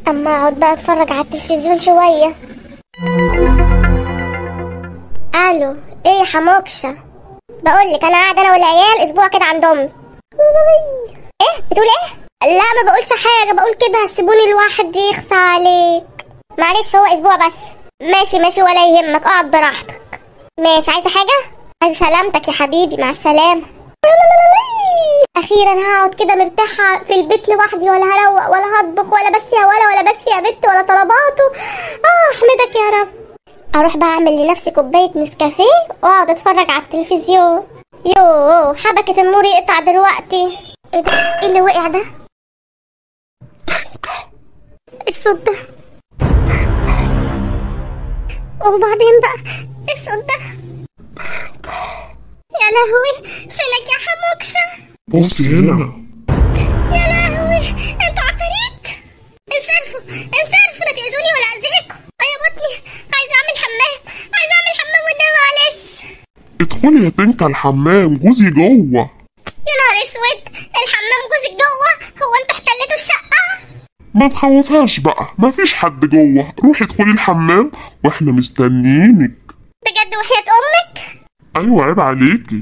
اما اقعد بقى اتفرج على التلفزيون شويه الو ايه يا حموكشه بقول لك انا قاعده انا والعيال اسبوع كده عند امي ايه بتقول ايه لا ما بقولش حاجه بقول كده هتسيبوني لوحدي يخصى عليك معلش هو اسبوع بس ماشي ماشي ولا يهمك اقعد براحتك ماشي عايزه حاجه عايزه سلامتك يا حبيبي مع السلامه اخيرا هقعد كده مرتاحه في البيت لوحدي ولا هروق ولا هطبخ ولا بس يا ولا ولا بس يا بت ولا طلباته اه احمدك يا رب اروح بقى اعمل لنفسي كوبايه نسكافيه واقعد اتفرج على التلفزيون يوه حبكه النور يقطع دلوقتي ايه ده ايه اللي وقع ده الصوت ده وبعدين بقى الصوت ده يا لهوي فينك يا حموكشه بص هنا يا لهوي انتوا عفاريت انصرفوا انصرفوا لا تاذوني ولا اذيكم يا بطني عايزه اعمل حمام عايزه اعمل حمام والنبي معلش ادخلي يا تنكا الحمام جوزي جوه يا نهار اسود الحمام جوزك جوه هو انتوا احتلتوا الشقه ما تخوفهاش بقى مفيش حد جوه روحي ادخلي الحمام واحنا مستنيينك بجد وحياة امك ايوه عيب عليكي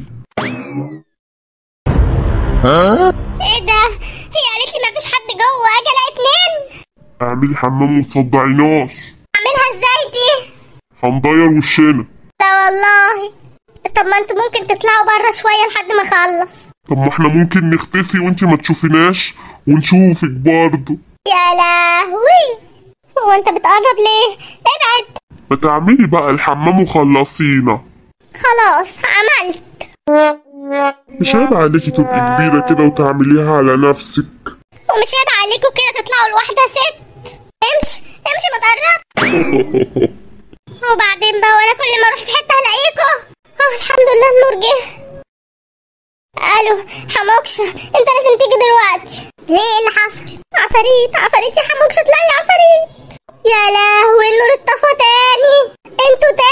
ايه ده هي قالت لي مفيش حد جوه اجي الاقي اتنين اعملي حمام وتصدعيناش اعملها ازاي دي هنضير وشنا لا والله طب ما انتوا ممكن تطلعوا بره شويه لحد ما اخلص طب ما احنا ممكن نختفي وانتي ما تشوفيناش ونشوفك برضه يا لهوي هو انت بتقرب ليه ابعد ما تعملي بقى الحمام وخلصينا خلاص عملت مش عيب عليكي تبقي كبيرة كده وتعمليها على نفسك ومش عيب عليكم كده تطلعوا لواحدة ست امشي امشي ما تقرب وبعدين بقى وانا كل ما اروح في حتة هلاقيكوا اه الحمد لله النور جه الو حموكشة انت لازم تيجي دلوقتي ليه ايه اللي حصل عفاريت عفاريت يا حموكشة طلعي عفاريت يا لهوي النور اتطفى تاني انتوا